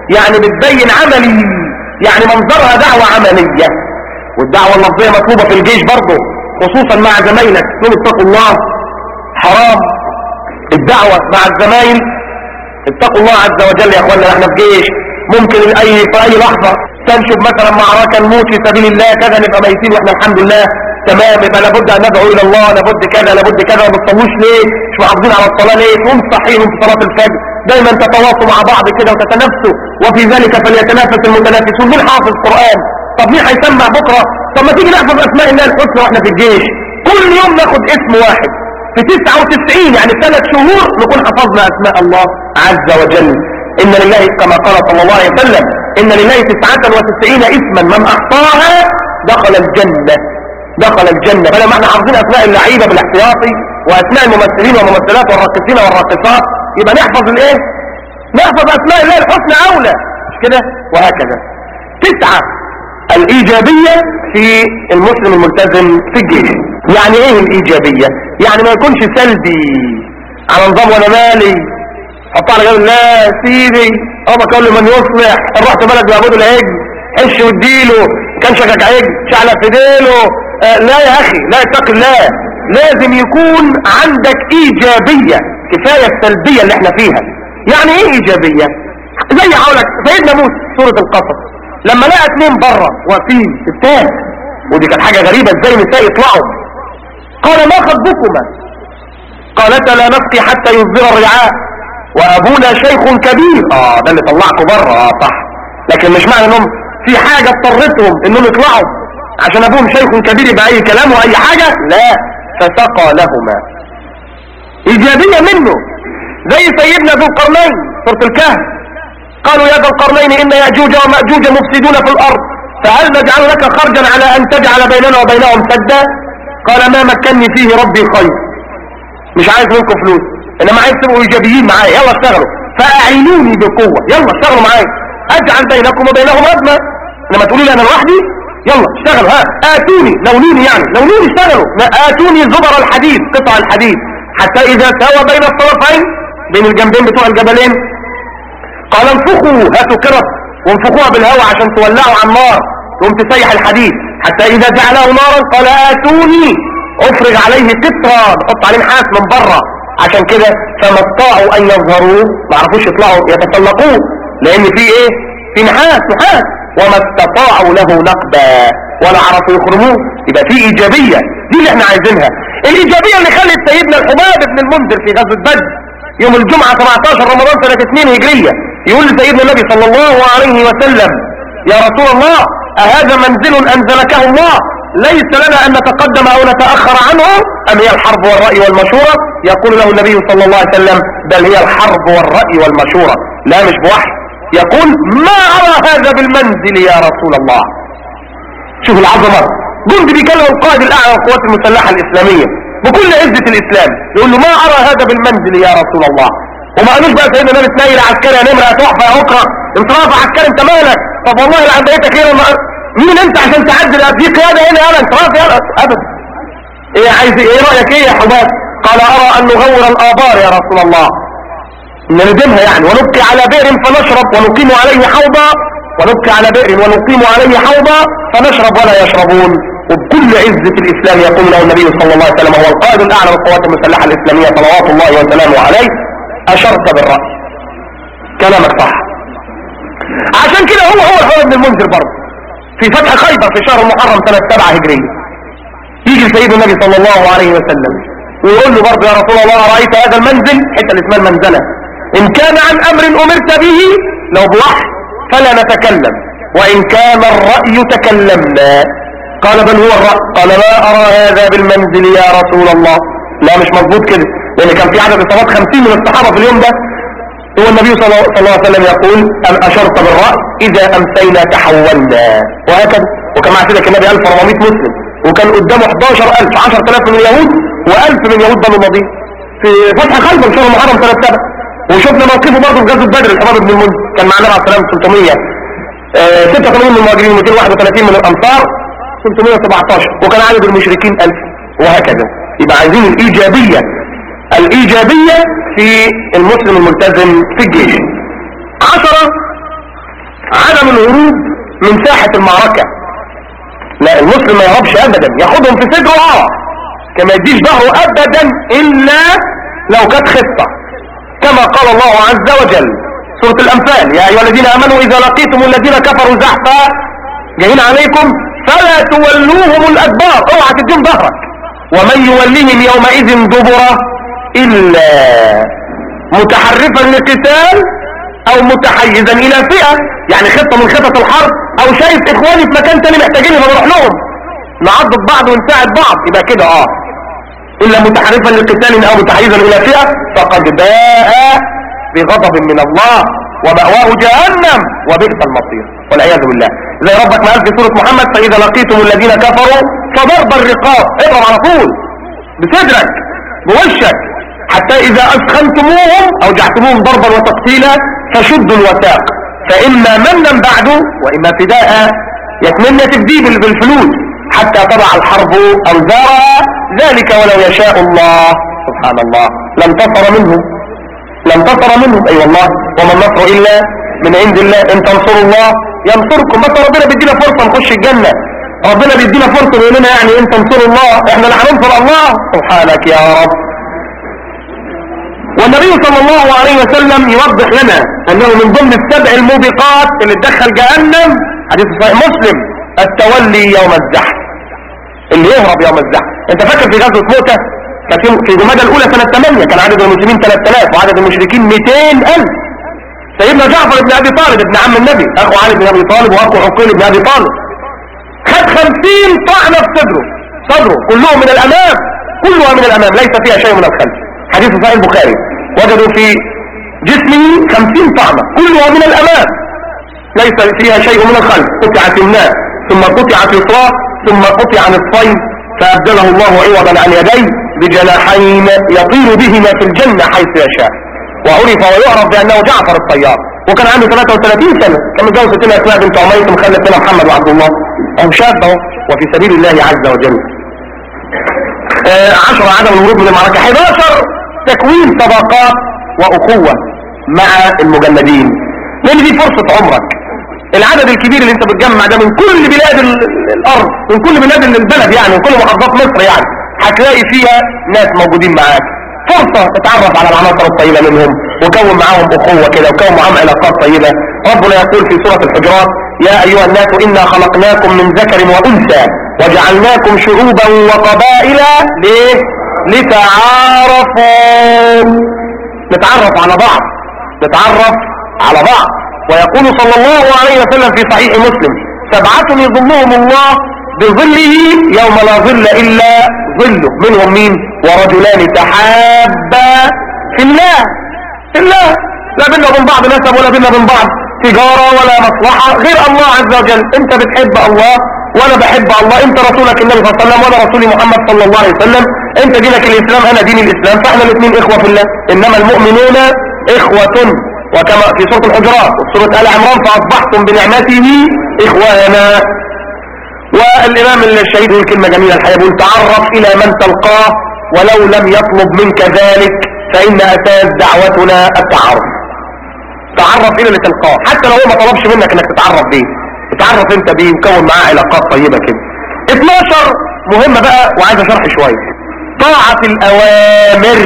يعني بتبين عملي يعني منظرها دعوة عملية والدعوة اللفظية مطلوبة في الجيش برضه خصوصا مع زمايلك تقول اتقوا الله حرام الدعوة مع الزمايل اتقوا الله عز وجل يا اخوانا احنا في جيش ممكن اي في اي لحظة تنشب مثلا معركة نموت في سبيل الله كذا نبقى ميتين واحنا الحمد لله تمام يبقى لابد ان ندعو الى الله لابد كذا لابد كذا ما بتصلوش ليه مش محافظين على الصلاة ليه تقوم صحيهم في صلاة الفجر دايما تتواصوا مع بعض كده وتتنافسوا وفي ذلك فليتنافس المتنافسون مين حافظ قرآن طب مين هيسمع بكرة طب ما تيجي نحفظ اسماء الله الحسنى واحنا في الجيش كل يوم ناخد اسم واحد في 99 يعني ثلاث شهور نكون حفظنا اسماء الله عز وجل ان لله كما قال صلى الله عليه وسلم ان لله 99 اسما من احصاها دخل الجنة دخل الجنة فلما احنا حافظين اسماء اللعيبة بالاحتياطي واسماء الممثلين والممثلات والراقصين والراقصات يبقى نحفظ الايه نحفظ اسماء الله الحسنى اولى مش كده وهكذا تسعة الايجابية في المسلم الملتزم في الجيش يعني ايه الايجابية يعني ما يكونش سلبي على نظام وانا مالي حط على جنب لا سيدي ابا كل من يصلح ان رحت بلد بيعبدوا العجل حش واديله كان شكك عجل شعلة في ديله آه لا يا اخي لا اتق الله لازم يكون عندك ايجابية كفاية السلبية اللي احنا فيها يعني ايه ايجابية زي حولك سيدنا موسى سورة القصص لما لقى اتنين بره واقفين ستات ودي كانت حاجة غريبة ازاي نساء يطلعوا قال ما خطبكما قالتا لا نسقي حتى يصدر الرعاء وابونا شيخ كبير اه ده اللي طلعكم بره اه صح لكن مش معنى انهم في حاجة اضطرتهم انهم يطلعوا عشان ابوهم شيخ كبير يبقى اي كلام واي حاجة لا فسقى لهما ايجابية منه زي سيدنا ذو القرنين سورة الكهف قالوا يا ذا القرنين ان يأجوج ومأجوج مفسدون في الارض فهل نجعل لك خرجا على ان تجعل بيننا وبينهم سدا قال ما مكنني فيه ربي خير مش عايز منكم فلوس انما عايز تبقوا ايجابيين معايا يلا اشتغلوا فاعينوني بقوة يلا اشتغلوا معايا اجعل بينكم وبينهم ادمى لما تقولوا لي انا لوحدي يلا اشتغلوا ها اتوني لونوني يعني لونوني اشتغلوا اتوني زبر الحديد قطع الحديد حتى اذا ساوى بين الطرفين بين الجنبين بتوع الجبلين قال انفخوا هاتوا كرة وانفخوها بالهواء عشان تولعوا على النار تقوم تسيح الحديد حتى اذا جعله نارا قال اتوني افرغ عليه سترا نحط عليه نحاس من بره عشان كده فما استطاعوا ان يظهروه ما عرفوش يطلعوا يتسلقوه لان في ايه في نحاس نحاس وما استطاعوا له نقبا ولا عرفوا يخرموه يبقى في ايجابية دي اللي احنا عايزينها الايجابية اللي خلت سيدنا الحباب بن المنذر في غزوة بدر يوم الجمعة 17 رمضان سنة 2 هجرية يقول لسيدنا النبي صلى الله عليه وسلم يا رسول الله أهذا منزل أنزلكه الله ليس لنا أن نتقدم أو نتأخر عنه أم هي الحرب والرأي والمشورة يقول له النبي صلى الله عليه وسلم بل هي الحرب والرأي والمشورة لا مش بوحي يقول ما أرى هذا بالمنزل يا رسول الله شوف العظمة جند بيكلم القائد الأعلى للقوات المسلحة الإسلامية بكل عزة الإسلام يقول له ما أرى هذا بالمنزل يا رسول الله وما قالوش بقى سيدنا النبي تنيل عسكري يا نمرة يا تحفة يا أخرى انت رافع عسكري انت مالك طب والله اللي عند بيتك خير مين انت عشان تعدل في قيادة هنا يا انت رافع ابدا ايه عايز ايه رأيك ايه يا حباب قال ارى ان نغور الابار يا رسول الله نردمها يعني ونبقي على بئر فنشرب ونقيم عليه حوضا ونبقي على بئر ونقيم عليه حوضا فنشرب ولا يشربون وبكل عزة الإسلام يقول له النبي صلى الله عليه وسلم هو القائد الأعلى للقوات المسلحة الإسلامية صلوات الله وسلامه عليه أشرت بالرأي كلامك صح عشان كده هو هو الحوار بن المنذر برضه في فتح خيبر في شهر المحرم سنة 7 هجرية يجي سيد النبي صلى الله عليه وسلم ويقول له برضه يا رسول الله أرأيت هذا المنزل حتى اللي اسمها المنزلة إن كان عن أمر أمرت به لو بوحي فلا نتكلم وإن كان الرأي تكلمنا قال بل هو الرأي قال ما أرى هذا بالمنزل يا رسول الله لا مش مظبوط كده لأن كان في عدد إصابات خمسين من الصحابة في اليوم ده هو النبي صلى الله عليه وسلم يقول أن أشرت بالرأي إذا أمسينا تحولنا وهكذا وكان مع ذلك النبي 1400 مسلم وكان قدامه 11000 10000 من اليهود و1000 من يهود بنو النضير في فتح خيبر شهر محرم سنة 7 وشفنا موقفه برضه في غزوة بدر الحباب بن المنذر كان معنا عليه السلام 300 آه 86 من المهاجرين 231 من الأنصار 317 وكان عدد المشركين 1000 وهكذا يبقى عايزين الإيجابية الإيجابية في المسلم الملتزم في الجيش عشرة عدم الهروب من ساحة المعركة لا المسلم ما يهربش ابدا ياخدهم في صدره اه كما يديش ظهره ابدا الا لو كانت خطة كما قال الله عز وجل سورة الانفال يا ايها الذين امنوا اذا لقيتم الذين كفروا زحفا جايين عليكم فلا تولوهم الادبار اوعى تديهم ظهرك ومن يوليهم يومئذ دبره الا متحرفا لقتال او متحيزا الى فئة يعني خطة من خطط الحرب او شايف اخواني في مكان تاني محتاجين بروح لهم نعضد بعض ونساعد بعض يبقى كده اه الا متحرفا لقتال او متحيزا الى فئة فقد باء بغضب من الله ومأواه جهنم وبئس المصير والعياذ بالله زي ربك ما قال في سورة محمد فإذا لقيتم الذين كفروا فضرب الرقاب اضرب على طول بصدرك بوشك حتى إذا أسخنتموهم أو جعتموهم ضربا وتقتيلا فشدوا الوثاق فإما منا بعد وإما فداء يتمنى تفديه بالفلوس حتى تضع الحرب أوزارها ذلك ولو يشاء الله سبحان الله لم تصر منهم لم تصر منهم أي أيوة والله وما النصر إلا من عند الله إن تنصروا الله ينصركم بس ربنا بيدينا فرصة نخش الجنة ربنا بيدينا فرصة يقول لنا يعني إن تنصروا الله إحنا اللي هننصر الله سبحانك يا رب والنبي صلى الله عليه وسلم يوضح لنا انه من ضمن السبع الموبقات اللي تدخل جهنم حديث صحيح مسلم التولي يوم الزحف اللي يهرب يوم الزحف انت فاكر في غزوة موتة كان في جمادى الاولى سنة 8 كان عدد المسلمين 3000 وعدد المشركين 200000 سيدنا جعفر بن ابي طالب ابن عم النبي اخو علي بن ابي طالب واخو عقيل بن ابي طالب خد 50 طعنة في صدره صدره كلهم من الامام كلها من الامام ليس فيها شيء من الخلف حديث صحيح البخاري وجدوا في جسمه خمسين طعنة كلها من الأمام ليس فيها شيء من الخلف قطعت الناس ثم قطعت الصراط ثم قطع نصفين فأبدله الله عوضا عن يديه بجناحين يطير بهما في الجنة حيث يشاء وعرف ويعرف بأنه جعفر الطيار وكان عنده 33 سنة كان متجوز ستنا أسماء بنت عميس مخلف لنا محمد وعبد الله أو شاب وفي سبيل الله عز وجل آه عشر عدم الهروب من المعركة 11 تكوين صداقات وأخوة مع المجندين لأن دي فرصة عمرك العدد الكبير اللي انت بتجمع ده من كل بلاد الأرض من كل بلاد البلد يعني من كل محافظات مصر يعني هتلاقي فيها ناس موجودين معاك فرصة تتعرف على العناصر الطيبة منهم وكون معاهم أخوة كده وكون معاهم علاقات طيبة ربنا يقول في سورة الحجرات يا أيها الناس إنا خلقناكم من ذكر وأنثى وجعلناكم شعوبا وقبائل ليه لتعارفوا نتعرف على بعض نتعرف على بعض ويقول صلى الله عليه وسلم في صحيح مسلم سبعة يظلهم الله بظله يوم لا ظل إلا ظله منهم مين ورجلان تحابا في الله في الله لا بينا وبين بعض نسب ولا بينا وبين بعض تجارة ولا مصلحة غير الله عز وجل انت بتحب الله وانا بحب الله انت رسولك النبي صلى الله عليه وسلم وانا رسولي محمد صلى الله عليه وسلم انت دينك الاسلام انا دين الاسلام فاحنا الاثنين اخوة في الله انما المؤمنون اخوة وكما في سورة الحجرات وسورة آل عمران فاصبحتم بنعمته اخوانا والامام الشهيد يقول كلمة جميلة الحقيقة يقول تعرف الى من تلقاه ولو لم يطلب منك ذلك فان اساس دعوتنا التعرف تعرف الى اللي تلقاه حتى لو هو ما طلبش منك انك تتعرف بيه اتعرف انت بيه وكون معاه علاقات طيبة كده 12 مهمة بقى وعايز اشرح شوية طاعة الاوامر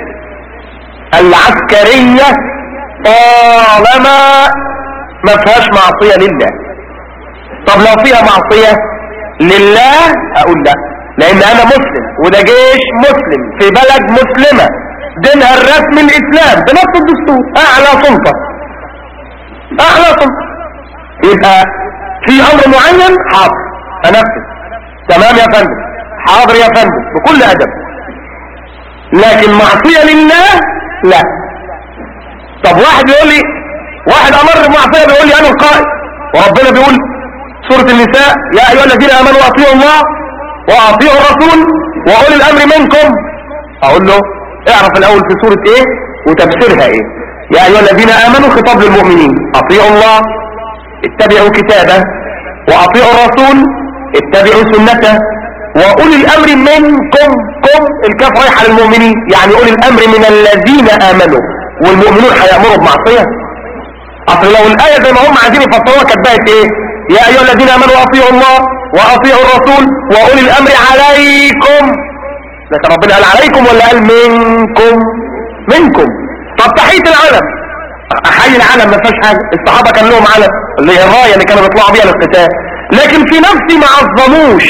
العسكرية طالما ما فيهاش معصية لله طب لو فيها معصية لله اقول لا لان انا مسلم وده جيش مسلم في بلد مسلمة دينها الرسمي الاسلام بنفس الدستور اعلى سلطة اعلى سلطة يبقى في امر معين حاضر انفذ تمام يا فندم حاضر يا فندم بكل ادب لكن معصية لله لا طب واحد يقول لي واحد امر بمعصية بيقول لي انا القائد وربنا بيقول سورة النساء يا ايها الذين امنوا اطيعوا الله واطيعوا الرسول واولي الامر منكم اقول له اعرف الاول في سورة ايه وتفسيرها ايه يا ايها الذين امنوا خطاب للمؤمنين اطيعوا الله اتبعوا كتابه واطيعوا الرسول اتبعوا سنته واولي الامر منكم كم الكاف رايحه للمؤمنين يعني اولي الامر من الذين امنوا والمؤمنون هيامروا بمعصيه اصل لو الايه زي ما هم عايزين يفسروها كانت بقت ايه يا ايها الذين امنوا اطيعوا الله واطيعوا الرسول واولي الامر عليكم لكن ربنا قال عليكم ولا قال منكم منكم طب تحيه العلم حي العلم ما فيهاش حاجه الصحابه كان لهم علم اللي هي الرايه اللي كانوا بيطلعوا بيها للقتال لكن في نفسي ما عظموش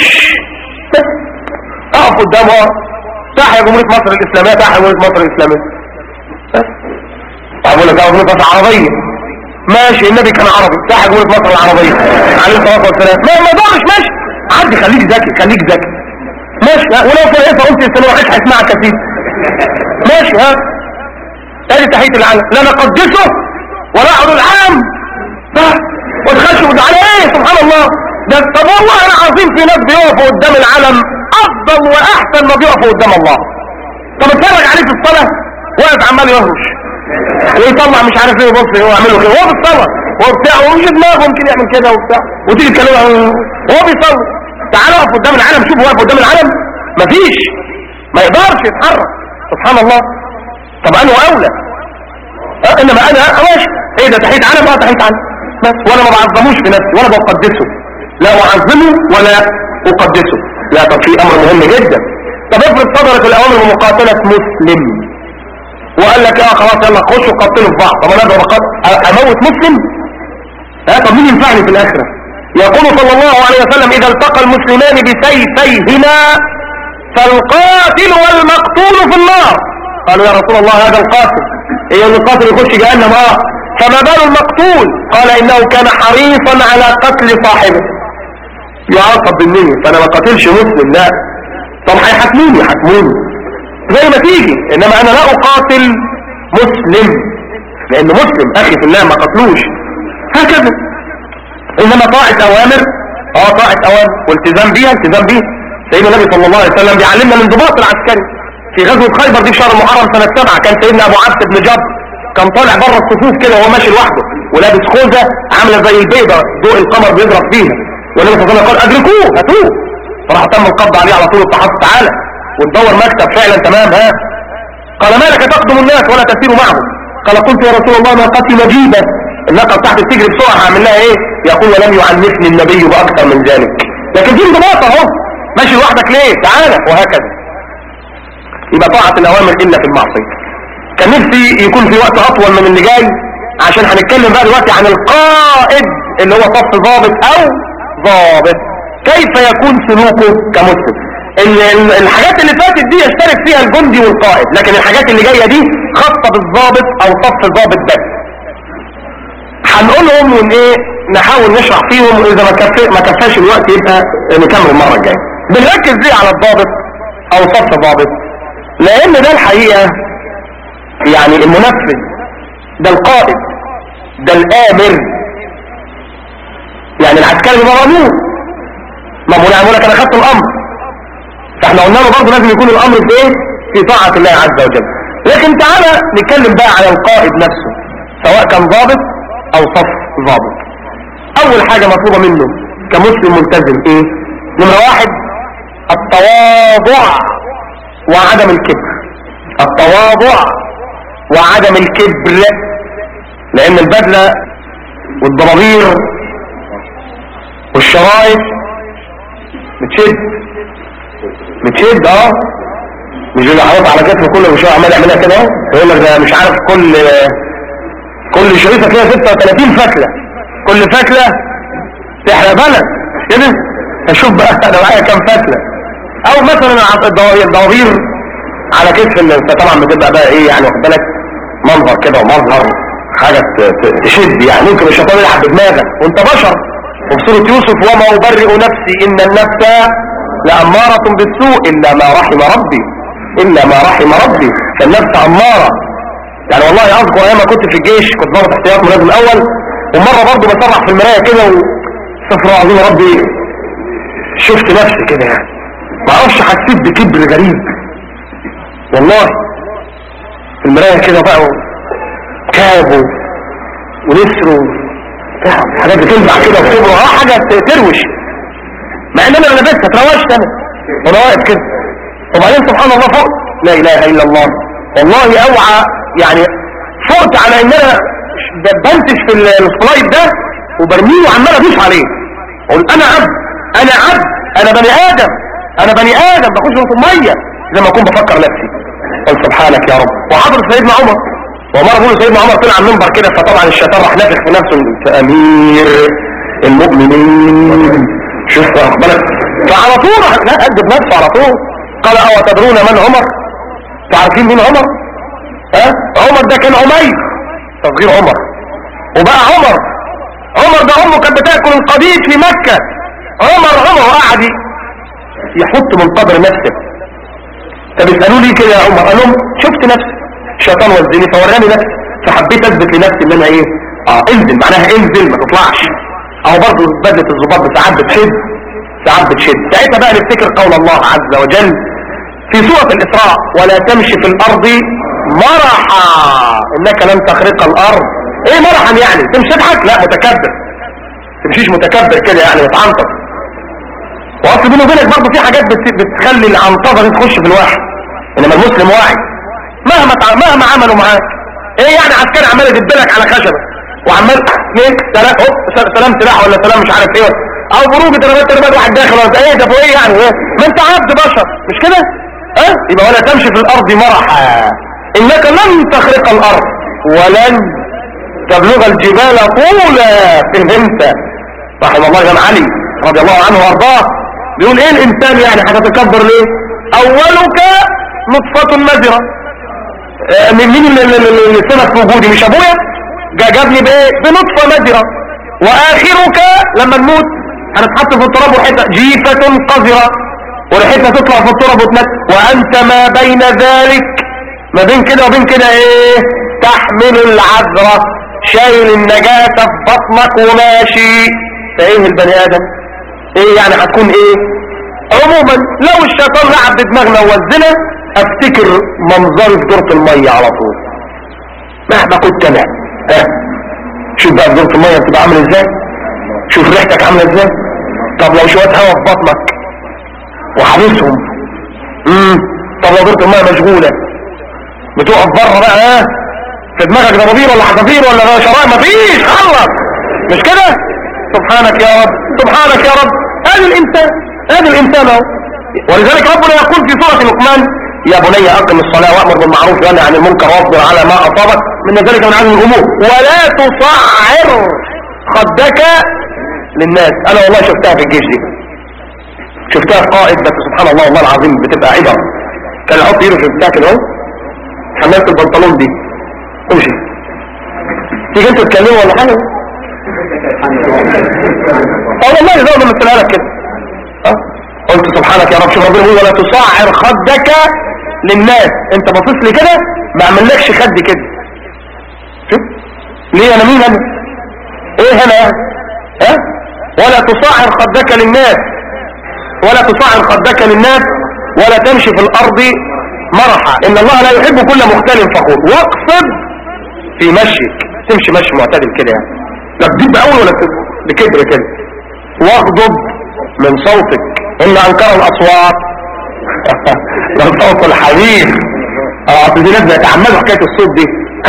اقف قدامها تحيا جمهوريه مصر الاسلاميه تحيا جمهوريه مصر الاسلاميه اقول لك جمهوريه مصر العربيه ماشي النبي كان عربي تحيا جمهوريه مصر العربيه عليه الصلاه والسلام ما ما ضرش ماشي عدي خليك ذكي خليك ذكي ماشي ها ولو في ايه قلت السنه وحش هيسمعك كتير ماشي ها ادي تحيه العلم لا نقدسه ولا اقعد العام وتخشوا على ايه سبحان الله ده طب والله العظيم في ناس بيقفوا قدام العلم افضل واحسن ما بيقفوا قدام الله طب اتفرج عليه في الصلاه واقف عمال يهرش ويطلع مش عارف ايه يبص هو يعمله كده وهو بيصلي هو بتاع ومش دماغه ممكن يعمل كده وبتاع وتيجي تكلمه وهو بيصلي تعال اقف قدام العلم شوف واقف قدام العلم مفيش ما يقدرش يتحرك سبحان الله طب انا اولى أه انما انا ماشي ايه ده تحية علم اه تحية علم بس وانا ما بعظموش في نفسي ولا بقدسه لا اعظمه ولا اقدسه لا طب في امر مهم جدا طب افرض صدرت الاوامر بمقاتلة مسلم وقال لك اه خلاص يلا خشوا قتلوا في بعض طب انا اقدر اموت مسلم ها طب مين ينفعني في الاخره يقول صلى الله عليه وسلم اذا التقى المسلمان بسيفيهما فالقاتل والمقتول في النار قالوا يا رسول الله هذا القاتل ايه اللي القاتل يخش جهنم اه فما بال المقتول قال انه كان حريصا على قتل صاحبه يعاقب بالنية فانا ما قتلش مسلم لا طب هيحكموني يحكموني زي ما تيجي انما انا لا اقاتل مسلم لان مسلم اخي في الله ما قتلوش هكذا انما طاعة اوامر اه طاعة اوامر والتزام بيها التزام بيها سيدنا النبي صلى الله عليه وسلم بيعلمنا الانضباط العسكري في غزوة خيبر دي في شهر محرم سنة سبعة كان سيدنا ابو عبد بن جبر كان طالع بره الصفوف كده وهو ماشي لوحده ولابس خوذة عاملة زي البيضة ضوء القمر بيضرب فيها والنبي صلى الله عليه وسلم قال ادركوه هاتوه فراح تم القبض عليه على طول الصحابة تعالى وتدور مكتب فعلا تمام ها قال ما لك تقدم الناس ولا تسير معهم قال قلت يا رسول الله ناقتي مجيبة الناقة بتاعتي بتجري بسرعة هعمل لها ايه يقول ولم يعنفني النبي باكثر من ذلك لكن دي انضباط اهو ماشي لوحدك ليه تعالى وهكذا يبقى طاعة الاوامر الا في المعصية كان نفسي يكون في وقت اطول من اللي جاي عشان هنتكلم بقى دلوقتي عن القائد اللي هو صف ضابط او ضابط كيف يكون سلوكه كمسلم الحاجات اللي فاتت دي يشترك فيها الجندي والقائد لكن الحاجات اللي جاية دي خاصة بالضابط او صف ضابط بس هنقولهم ون ايه نحاول نشرح فيهم واذا ما كف... ما كفاش الوقت يبقى نكمل المرة الجاية بنركز ليه على الضابط او صف ضابط لان ده الحقيقة يعني المنفذ ده القائد ده الامر يعني العسكري بيبقى مأمور ما هو يقول لك انا خدت الامر فاحنا قلنا له برضه لازم يكون الامر في ايه في طاعة الله عز وجل لكن تعالى نتكلم بقى على القائد نفسه سواء كان ضابط او صف ضابط اول حاجة مطلوبة منه كمسلم ملتزم ايه نمرة واحد التواضع وعدم الكبر التواضع وعدم الكبر لان البدلة والضرابير والشرايط بتشد بتشد اه مش بيبقى حاطط على كتفه كل شويه عمال يعملها كده اهو يقول لك ده مش عارف كل كل شريطه فيها 36 فتله كل فتله تحرق بلد كده اشوف بقى انا معايا كام فتله او مثلا الضوابير على كتف انت طبعا بتبقى بقى ايه يعني واخد بالك منظر كده ومظهر حاجه تشد يعني ممكن الشيطان يلعب بدماغك وانت بشر وفي سوره يوسف وما ابرئ نفسي ان النفس لأمارة بالسوء إلا ما رحم ربي إلا ما رحم ربي فالنفس أمارة يعني والله أذكر أيام ما كنت في الجيش كنت ضابط احتياط ملازم الأول ومرة برضه بسرح في المراية كده وصفر عظيم ربي شفت نفسي كده يعني ما اعرفش حسيت بكبر غريب والله في المراية كده بقى كابه ونسره حاجات بتلمع كده وكبره اه حاجة تروش مع ان انا لبست اتروشت انا وانا واقف كده وبعدين سبحان الله فوق لا اله الا الله والله اوعى يعني فقت على ان انا بنتش في السلايد ده وبرميه وعمال ادوس عليه اقول انا عبد انا عبد انا بني ادم انا بني ادم بخش في الميه زي ما اكون بفكر نفسي قل سبحانك يا رب وحضر سيدنا عمر ومره بيقول سيدنا عمر طلع على المنبر كده فطبعا الشيطان راح نافخ في نفسه انت امير المؤمنين شوف بالك فعلى طول راح لا قدم نفسه على طول قال او تدرون من عمر تعرفين مين عمر ها عمر ده كان عمير تصغير عمر وبقى عمر عمر ده امه كانت بتاكل القديد في مكة عمر عمر وقعد يحط من قبر نفسه طب اسالوا لي كده يا عمر قال لهم شفت نفسي الشيطان وزني فوراني نفسي فحبيت اثبت لنفسي ان انا ايه اه انزل معناها انزل ما تطلعش او برضه بدله الضباط ساعات بتشد ساعات بتشد ساعتها بقى نفتكر قول الله عز وجل في سورة الإسراء ولا تمشي في الأرض مرحا إنك لن تخرق الأرض إيه مرحا يعني تمشي تضحك لا متكبر تمشيش متكبر كده يعني متعنطف واصل بينه وبينك برضه في حاجات بت- بتخلي العنطفه دي تخش في الواحد انما المسلم واعي مهما تع- مهما عملوا معاك ايه يعني عسكري عمال يدبلك على خشبه وعمال اثنين سلام هوب س- سلام سلاح ولا سلام مش عارف ايه او بروج ضربات ضربات واحد داخل ولا ايه ده ايه يعني ايه ما انت عبد بشر مش كده ها أه؟ يبقى ولا تمشي في الارض مرحا انك لن تخرق الارض ولن تبلغ الجبال طولا فهمت رحمه الله الامام علي رضي الله عنه وارضاه بيقول ايه الانسان يعني هتتكبر ليه اولك نطفة مزرة آه، من مين اللي- اللي اللي- اللي سمك في وجودي مش ابويا جا جابني بايه بنطفة مزرة واخرك لما نموت هنتحط في التراب وريحتها جيفة قذرة وريحتها تطلع في التراب وتمت وانت ما بين ذلك ما بين كده وبين كده ايه تحمل العذرة شايل النجاسة في بطنك وماشي فايه البني ادم ايه يعني هتكون ايه عموما لو الشيطان لعب بدماغنا ووزنا افتكر منظري في دورة المية على طول مهما كنت انا ها شوف بقى في دورة المية بتبقى عامل ازاي شوف ريحتك عاملة ازاي طب لو شوية هوا في بطنك وحابسهم امم طب لو دورة المية مشغولة بتقف بره بقى ها في دماغك ضرابير ولا حصافير ولا شرايط مفيش خلص مش كده سبحانك يا رب سبحانك يا رب هذا الانسان هذا الانسان اهو ولذلك ربنا يقول في سورة لقمان يا بني اقم الصلاة وامر بالمعروف وانهى عن المنكر واصبر على ما اصابك من ذلك من عزم الامور ولا تصعر خدك للناس انا والله شفتها في الجيش دي شفتها في قائد بس سبحان الله والله العظيم بتبقى عبر كان يحط ايده في بتاع كده اهو حملت البنطلون دي امشي تيجي انت تكلمه ولا حاجه اه والله زي ما مثلها لك كده اه قلت سبحانك يا رب شوف ربنا بيقول ولا تصعر خدك للناس انت باصص لي كده ما اعملكش خد كده شوف ليه انا مين انا ايه انا يعني ها ولا تصعر خدك للناس ولا تصعر خدك للناس ولا تمشي في الارض مرحا ان الله لا يحب كل مختال فخور واقصد في مشيك تمشي مشي معتدل كده يعني لا تجيب اول ولا تجيب بكبر كده واغضب من صوتك ان انكر الاصوات لصوت الحبيب اه أصل دي ناس بيتعمدوا حكايه الصوت دي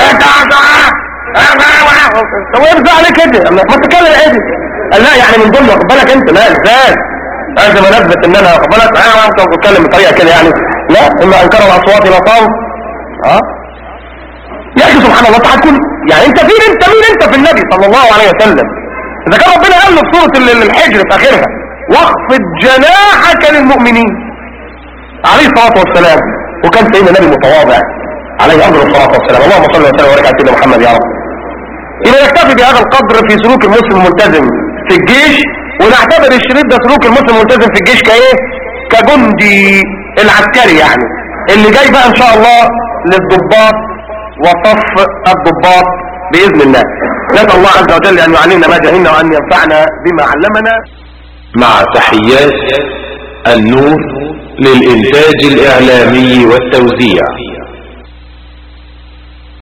طب ويرجع عليه كده ما تتكلم عادي قال لا يعني من ضمن واخد بالك انت لا ازاي لازم انبت ان انا واخد بالك انا انت بتتكلم بطريقه كده يعني لا اما انكر الاصوات الى صوت اه يا اخي سبحان الله تعالى كل يعني انت فين انت مين انت في النبي صلى الله عليه وسلم اذا كان ربنا قال له في سوره ال- الحجر في اخرها واخفض جناحك للمؤمنين عليه الصلاه والسلام وكان سيدنا النبي متواضع عليه افضل الصلاه والسلام اللهم صل وسلم وبارك على سيدنا محمد يا رب يبقى نكتفي بهذا القدر في سلوك المسلم الملتزم في الجيش ونعتبر الشريط ده سلوك المسلم الملتزم في الجيش كايه كجندي العسكري يعني اللي جاي بقى ان شاء الله للضباط وصف الضباط باذن الله نسال الله عز وجل ان يعلمنا ما جهلنا وان ينفعنا بما علمنا مع تحيات النور للإنتاج الإعلامي والتوزيع